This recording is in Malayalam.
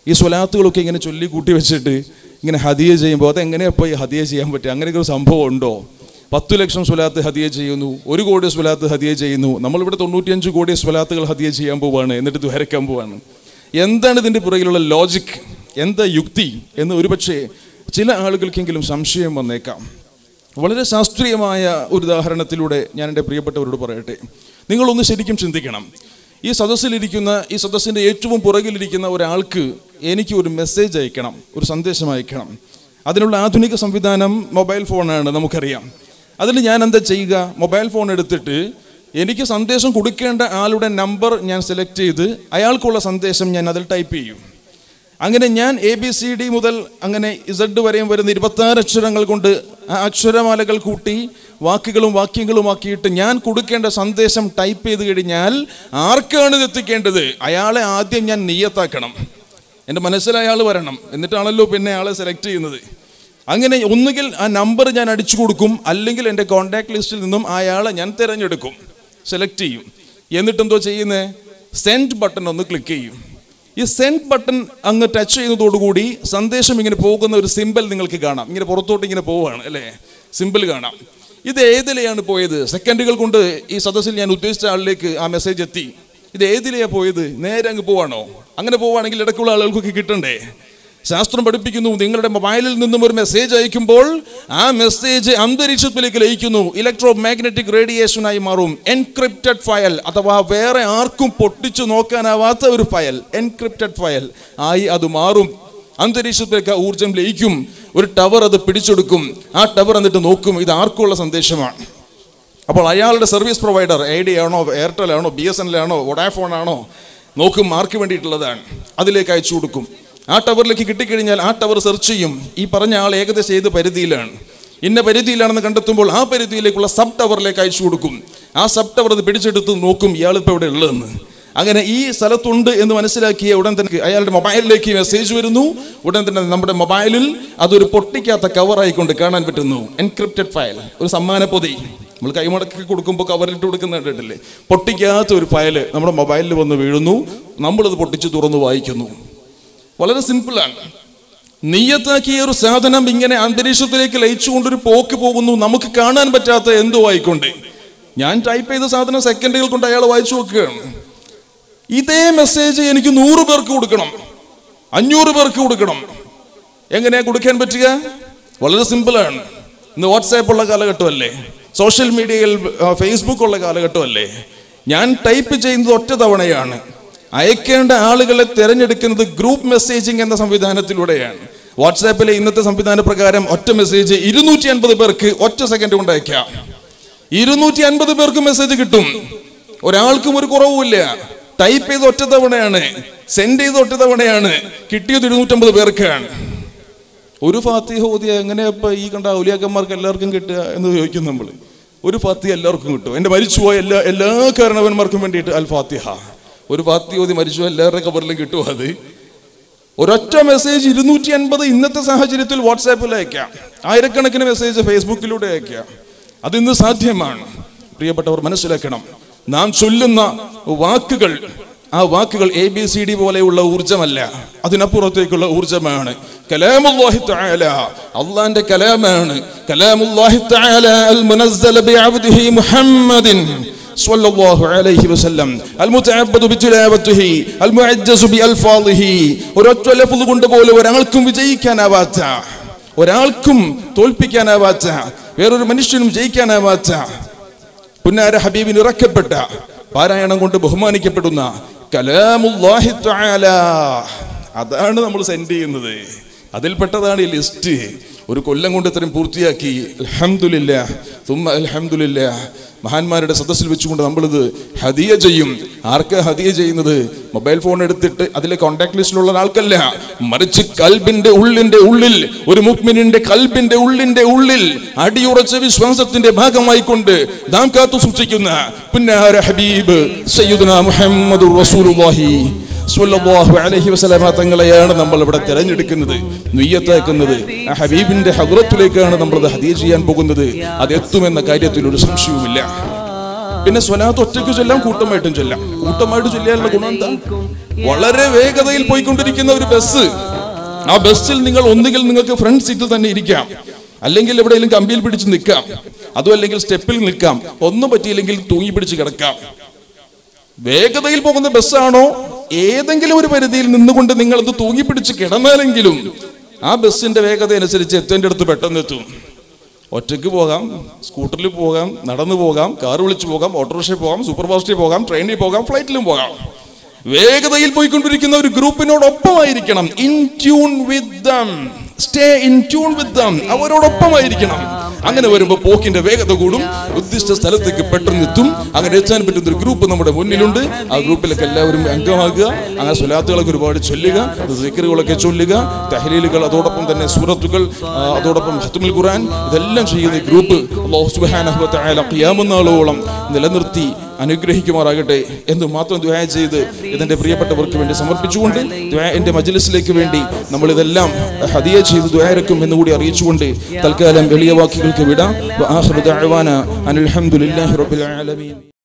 ഈ സ്വലാത്തുകളൊക്കെ ഇങ്ങനെ ചൊല്ലി കൂട്ടി വെച്ചിട്ട് ഇങ്ങനെ ഹദിയ ചെയ്യുമ്പോൾ അതെങ്ങനെയാ ഇപ്പോൾ ഈ ഹദിയ ചെയ്യാൻ പറ്റുക അങ്ങനെയൊക്കെ ഒരു സംഭവം ഉണ്ടോ പത്തു ലക്ഷം സ്വലാത്ത് ഹദിയ ചെയ്യുന്നു ഒരു കോടി സ്വലാത്ത് ഹദിയ ചെയ്യുന്നു നമ്മളിവിടെ തൊണ്ണൂറ്റിയഞ്ച് കോടി സ്വലാത്തുകൾ ഹദിയ ചെയ്യാൻ പോവാണ് എന്നിട്ട് ദ്വരക്കാൻ പോവാണ് എന്താണ് ഇതിൻ്റെ പുറകിലുള്ള ലോജിക് എന്താ യുക്തി എന്ന് ഒരുപക്ഷെ ചില ആളുകൾക്കെങ്കിലും സംശയം വന്നേക്കാം വളരെ ശാസ്ത്രീയമായ ഒരു ഉദാഹരണത്തിലൂടെ ഞാൻ എൻ്റെ പ്രിയപ്പെട്ടവരോട് പറയട്ടെ നിങ്ങളൊന്ന് ശരിക്കും ചിന്തിക്കണം ഈ സദസ്സിലിരിക്കുന്ന ഈ സദസ്സിൻ്റെ ഏറ്റവും പുറകിലിരിക്കുന്ന ഒരാൾക്ക് എനിക്ക് ഒരു മെസ്സേജ് അയക്കണം ഒരു സന്ദേശം അയക്കണം അതിനുള്ള ആധുനിക സംവിധാനം മൊബൈൽ ഫോണാണ് നമുക്കറിയാം അതിൽ ഞാൻ എന്താ ചെയ്യുക മൊബൈൽ ഫോൺ എടുത്തിട്ട് എനിക്ക് സന്ദേശം കൊടുക്കേണ്ട ആളുടെ നമ്പർ ഞാൻ സെലക്ട് ചെയ്ത് അയാൾക്കുള്ള സന്ദേശം ഞാൻ അതിൽ ടൈപ്പ് ചെയ്യും അങ്ങനെ ഞാൻ എ ബി സി ഡി മുതൽ അങ്ങനെ ഇസഡ് വരെയും വരുന്ന ഇരുപത്താറ് അക്ഷരങ്ങൾ കൊണ്ട് ആ അക്ഷരമാലകൾ കൂട്ടി വാക്കുകളും വാക്യങ്ങളുമാക്കിയിട്ട് ഞാൻ കൊടുക്കേണ്ട സന്ദേശം ടൈപ്പ് ചെയ്ത് കഴിഞ്ഞാൽ ആർക്കാണ് ഇത് എത്തിക്കേണ്ടത് അയാളെ ആദ്യം ഞാൻ നീയത്താക്കണം എൻ്റെ മനസ്സിൽ അയാൾ വരണം എന്നിട്ടാണല്ലോ പിന്നെ അയാളെ സെലക്ട് ചെയ്യുന്നത് അങ്ങനെ ഒന്നുകിൽ ആ നമ്പർ ഞാൻ അടിച്ചു കൊടുക്കും അല്ലെങ്കിൽ എൻ്റെ കോൺടാക്ട് ലിസ്റ്റിൽ നിന്നും അയാളെ ഞാൻ തിരഞ്ഞെടുക്കും സെലക്ട് ചെയ്യും എന്നിട്ടെന്തോ ചെയ്യുന്നത് സെൻഡ് ബട്ടൺ ഒന്ന് ക്ലിക്ക് ചെയ്യും ഈ സെൻഡ് ബട്ടൺ അങ്ങ് ടച്ച് ചെയ്യുന്നതോടുകൂടി സന്ദേശം ഇങ്ങനെ പോകുന്ന ഒരു സിമ്പിൾ നിങ്ങൾക്ക് കാണാം ഇങ്ങനെ പുറത്തോട്ട് ഇങ്ങനെ പോവുകയാണ് അല്ലേ സിമ്പിൾ കാണാം ഇത് ഏതിലെയാണ് പോയത് സെക്കൻഡുകൾ കൊണ്ട് ഈ സദസ്സിൽ ഞാൻ ഉദ്ദേശിച്ച ആളിലേക്ക് ആ മെസ്സേജ് എത്തി ഇത് ഏതിലെയാണ് പോയത് നേരെ അങ്ങ് പോവാണോ അങ്ങനെ പോവുകയാണെങ്കിൽ ഇടയ്ക്കുള്ള ആളുകൾക്കൊക്കെ കിട്ടണ്ടേ ശാസ്ത്രം പഠിപ്പിക്കുന്നു നിങ്ങളുടെ മൊബൈലിൽ നിന്നും ഒരു മെസ്സേജ് അയക്കുമ്പോൾ ആ മെസ്സേജ് അന്തരീക്ഷത്തിലേക്ക് ലയിക്കുന്നു ഇലക്ട്രോ മാഗ്നറ്റിക് റേഡിയേഷനായി മാറും എൻക്രിപ്റ്റഡ് ഫയൽ അഥവാ വേറെ ആർക്കും പൊട്ടിച്ചു നോക്കാനാവാത്ത ഒരു ഫയൽ എൻക്രിപ്റ്റഡ് ഫയൽ ആയി അത് മാറും അന്തരീക്ഷത്തിലേക്ക് ആ ഊർജം ലയിക്കും ഒരു ടവർ അത് പിടിച്ചെടുക്കും ആ ടവർ എന്നിട്ട് നോക്കും ഇത് ആർക്കുള്ള സന്ദേശമാണ് അപ്പോൾ അയാളുടെ സർവീസ് പ്രൊവൈഡർ ഐഡിയ ആണോ എയർടെൽ ആണോ ബി എസ് എൻ എൽ ആണോ വൊഡാഫോൺ ആണോ നോക്കും ആർക്ക് വേണ്ടിയിട്ടുള്ളതാണ് അതിലേക്ക് അയച്ചു കൊടുക്കും ആ ടവറിലേക്ക് കിട്ടിക്കഴിഞ്ഞാൽ ആ ടവർ സെർച്ച് ചെയ്യും ഈ പറഞ്ഞ ആൾ ഏകദേശം ഏത് പരിധിയിലാണ് ഇന്ന പരിധിയിലാണെന്ന് കണ്ടെത്തുമ്പോൾ ആ പരിധിയിലേക്കുള്ള സബ് ടവറിലേക്ക് അയച്ചു കൊടുക്കും ആ സബ് ടവർ അത് പിടിച്ചെടുത്ത് നോക്കും ഇയാൾ ഇപ്പോൾ ഇവിടെ ഉള്ളതെന്ന് അങ്ങനെ ഈ സ്ഥലത്തുണ്ട് എന്ന് മനസ്സിലാക്കിയ ഉടൻ തന്നെ അയാളുടെ മൊബൈലിലേക്ക് മെസ്സേജ് വരുന്നു ഉടൻ തന്നെ നമ്മുടെ മൊബൈലിൽ അതൊരു പൊട്ടിക്കാത്ത കവറായിക്കൊണ്ട് കാണാൻ പറ്റുന്നു എൻക്രിപ്റ്റഡ് ഫയൽ ഒരു സമ്മാന പൊതി നമ്മൾ കൈമടക്കി കൊടുക്കുമ്പോൾ കവറിലിട്ട് കൊടുക്കുന്ന കണ്ടിട്ടില്ലേ പൊട്ടിക്കാത്ത ഒരു ഫയല് നമ്മുടെ മൊബൈലിൽ വന്ന് വീഴുന്നു നമ്മളത് പൊട്ടിച്ച് തുറന്ന് വായിക്കുന്നു വളരെ സിമ്പിളാണ് നീയത്താക്കിയ ഒരു സാധനം ഇങ്ങനെ അന്തരീക്ഷത്തിലേക്ക് ലയിച്ചുകൊണ്ടൊരു പോക്ക് പോകുന്നു നമുക്ക് കാണാൻ പറ്റാത്ത എന്തോ ആയിക്കൊണ്ട് ഞാൻ ടൈപ്പ് ചെയ്ത സാധനം സെക്കൻഡുകൾ കൊണ്ട് അയാൾ വായിച്ചു നോക്കുകയാണ് ഇതേ മെസ്സേജ് എനിക്ക് നൂറ് പേർക്ക് കൊടുക്കണം അഞ്ഞൂറ് പേർക്ക് കൊടുക്കണം എങ്ങനെയാ കൊടുക്കാൻ പറ്റുക വളരെ സിമ്പിളാണ് ഇന്ന് വാട്സാപ്പ് ഉള്ള കാലഘട്ടമല്ലേ സോഷ്യൽ മീഡിയയിൽ ഫേസ്ബുക്ക് ഉള്ള കാലഘട്ടമല്ലേ ഞാൻ ടൈപ്പ് ചെയ്യുന്നത് ഒറ്റ തവണയാണ് അയക്കേണ്ട ആളുകളെ തിരഞ്ഞെടുക്കുന്നത് ഗ്രൂപ്പ് മെസ്സേജിംഗ് എന്ന സംവിധാനത്തിലൂടെയാണ് വാട്സാപ്പിലെ ഇന്നത്തെ സംവിധാന പ്രകാരം ഒറ്റ മെസ്സേജ് ഇരുന്നൂറ്റി അൻപത് പേർക്ക് ഒറ്റ സെക്കൻഡ് കൊണ്ട് അയക്കാം ഇരുന്നൂറ്റി അൻപത് പേർക്ക് മെസ്സേജ് കിട്ടും ഒരാൾക്കും ഒരു കുറവുമില്ല ടൈപ്പ് ചെയ്ത് ഒറ്റ തവണയാണ് സെൻഡ് ചെയ്ത് ഒറ്റ തവണയാണ് കിട്ടിയത് ഇരുന്നൂറ്റമ്പത് പേർക്കാണ് ഒരു ഫാത്തിഹ ഓതിയ എങ്ങനെയാ ഇപ്പൊ ഈ കണ്ട ഔലിയാക്കന്മാർക്ക് എല്ലാവർക്കും കിട്ടുക എന്ന് ചോദിക്കും നമ്മൾ ഒരു ഫാത്തിഹ എല്ലാവർക്കും കിട്ടും എൻ്റെ മരിച്ചുപോയ എല്ലാ എല്ലാ കാരണവന്മാർക്കും വേണ്ടിയിട്ട് അൽ ഫാത്തിഹ ഒരു ഫാത്തിഹ ഓതി മരിച്ചു എല്ലാവരുടെ കബറിലും കിട്ടും അത് ഒരൊറ്റ മെസ്സേജ് ഇരുന്നൂറ്റി അൻപത് ഇന്നത്തെ സാഹചര്യത്തിൽ വാട്സാപ്പിൽ അയക്കാം ആയിരക്കണക്കിന് മെസ്സേജ് ഫേസ്ബുക്കിലൂടെ അയക്കാം അതിന്ന് സാധ്യമാണ് പ്രിയപ്പെട്ടവർ മനസ്സിലാക്കണം നാം ചൊല്ലുന്ന വാക്കുകൾ ആ വാക്കുകൾ എ ബി സി ഡി പോലെയുള്ള ഊർജമല്ല അതിനപ്പുറത്തേക്കുള്ള ഊർജമാണ് കലാമുല്ലാഹി തആല അള്ളാന്റെ കലാമാണ് കലാമുല്ലാഹി തആല അൽ മുനസ്സല ബിഅബ്ദിഹി മുഹമ്മദിൻ صلى الله عليه وسلم المتعبد بتلاوته المعجز بألفاظه ഒരൊറ്റ ലഫ്ള് കൊണ്ട് പോലും ഒരാൾക്കും വിജയിക്കാനാവാത്ത ഒരാൾക്കും തോൽപ്പിക്കാനാവാത്ത വേറൊരു മനുഷ്യനും ജയിക്കാനാവാത്ത പുന്നാര ഹബീബിന് ഇറക്കപ്പെട്ട പാരായണം കൊണ്ട് ബഹുമാനിക്കപ്പെടുന്ന കലാമുല്ലാഹി തആല അതാണ് നമ്മൾ സെൻഡ് ചെയ്യുന്നത് അതിൽപ്പെട്ടതാണ് ഈ ലിസ്റ്റ് ഒരു കൊല്ലം കൊണ്ട് ഇത്രയും പൂർത്തിയാക്കി അൽഹംദുലില്ല തുമ്മ അൽഹംദുലില്ല മഹാന്മാരുടെ സദസ്സിൽ വെച്ചുകൊണ്ട് നമ്മളിത് ഹദിയ ചെയ്യും ആർക്കാ ഹദിയ ചെയ്യുന്നത് മൊബൈൽ ഫോൺ എടുത്തിട്ട് അതിലെ കോണ്ടാക്ട് ലിസ്റ്റിലുള്ള ആൾക്കല്ല മറിച്ച് കൽബിന്റെ ഉള്ളിന്റെ ഉള്ളിൽ ഒരു മുക്മിനിന്റെ കൽബിന്റെ ഉള്ളിന്റെ ഉള്ളിൽ അടിയുറച്ച വിശ്വാസത്തിന്റെ ഭാഗമായി കൊണ്ട് നാം കാത്തു സൂക്ഷിക്കുന്ന പുന്നാര ഹബീബ് സയ്യിദുന മുഹമ്മദ് റസൂലുള്ളാഹി സ്വല്ലല്ലാഹു അലൈഹി വസല്ലമ തങ്ങളെയാണ് നമ്മൾ ഇവിടെ തിരഞ്ഞെടുക്കുന്നത് നുയ്യത്താക്കുന്നത് ആ ഹബീബിന്റെ ഹദ്റത്തിലേക്കാണ് നമ്മൾ അത് ഹദിയ ചെയ്യാൻ പോകുന്നത് അത് എത്തുമെന്ന കാര്യത്തിൽ ഒരു സംശയവുമില്ല പിന്നെ സ്വലാത്ത് ഒറ്റയ്ക്ക് ചൊല്ലാം കൂട്ടമായിട്ടും ചൊല്ലാം കൂട്ടമായിട്ട് ചൊല്ലിയാലുള്ള ഗുണം എന്താ വളരെ വേഗതയിൽ പോയിക്കൊണ്ടിരിക്കുന്ന ഒരു ബസ് ആ ബസ്സിൽ നിങ്ങൾ ഒന്നുകിൽ നിങ്ങൾക്ക് ഫ്രണ്ട് സീറ്റിൽ തന്നെ ഇരിക്കാം അല്ലെങ്കിൽ എവിടെയെങ്കിലും കമ്പിയിൽ പിടിച്ച് നിൽക്കാം അതും അല്ലെങ്കിൽ സ്റ്റെപ്പിൽ നിൽക്കാം ഒന്നും പറ്റിയില്ലെങ്കിൽ തൂങ്ങി പിടിച്ച് കിടക്കാം വേഗതയിൽ പോകുന്ന ബസ്സാണോ ഏതെങ്കിലും ഒരു പരിധിയിൽ നിന്നുകൊണ്ട് നിങ്ങൾ അത് തൂങ്ങി പിടിച്ച് കിടന്നാലെങ്കിലും ആ ബസ്സിന്റെ വേഗത അനുസരിച്ച് എത്തേണ്ട അടുത്ത് പെട്ടെന്ന് എത്തും ഒറ്റയ്ക്ക് പോകാം സ്കൂട്ടറിൽ പോകാം നടന്നു പോകാം കാർ വിളിച്ചു പോകാം ഓട്ടോറിക്ഷയിൽ പോകാം സൂപ്പർ ഫാസ്റ്റിൽ പോകാം ട്രെയിനിൽ പോകാം ഫ്ലൈറ്റിലും പോകാം വേഗതയിൽ പോയിക്കൊണ്ടിരിക്കുന്ന ഒരു ഗ്രൂപ്പിനോടൊപ്പമായിരിക്കണം in tune with them stay in tune with them അവരോടൊപ്പമായിരിക്കണം അങ്ങനെ വരുമ്പോൾ പോക്കിന്റെ വേഗത കൂടും ഉദ്ദിഷ്ട സ്ഥലത്തേക്ക് പെട്ടെന്ന് എത്തും അങ്ങനെ എത്താൻ പറ്റുന്ന ഒരു ഗ്രൂപ്പ് നമ്മുടെ മുന്നിലുണ്ട് ആ ഗ്രൂപ്പിലൊക്കെ എല്ലാവരും അംഗമാകുക അങ്ങനെ സ്വലാത്തുകളൊക്കെ ഒരുപാട് ചൊല്ലുക ദിക്റുകളൊക്കെ ചൊല്ലുക തഹലീലുകൾ അതോടൊപ്പം തന്നെ സൂറത്തുകൾ ആ, അതോടൊപ്പം ഹത്തുമുൽ ഖുർആൻ ഇതെല്ലാം ചെയ്യുന്ന ഈ ഗ്രൂപ്പ് അല്ലാഹു സുബ്ഹാനഹു വ തആല ഖിയാമനാളോളം നിലനിർത്തി അനുഗ്രഹിക്കുമാറാകട്ടെ എന്ന് മാത്രം ദ്വായ ചെയ്ത് ഇതിന്റെ പ്രിയപ്പെട്ടവർക്ക് വേണ്ടി സമർപ്പിച്ചുകൊണ്ട് ദ്വാ- എന്റെ മജ്ലിസിലേക്ക് വേണ്ടി നമ്മൾ ഇതെല്ലാം ഹദിയ ചെയ്ത് ദ്വാരക്കും എന്നുകൂടി അറിയിച്ചുകൊണ്ട് തൽക്കാലം എളിയ വാക്കുകൾക്ക് വിടാം വ ആഖിറു ദഅവാന അനിൽ ഹംദുലില്ലാഹി റബ്ബിൽ ആലമീൻ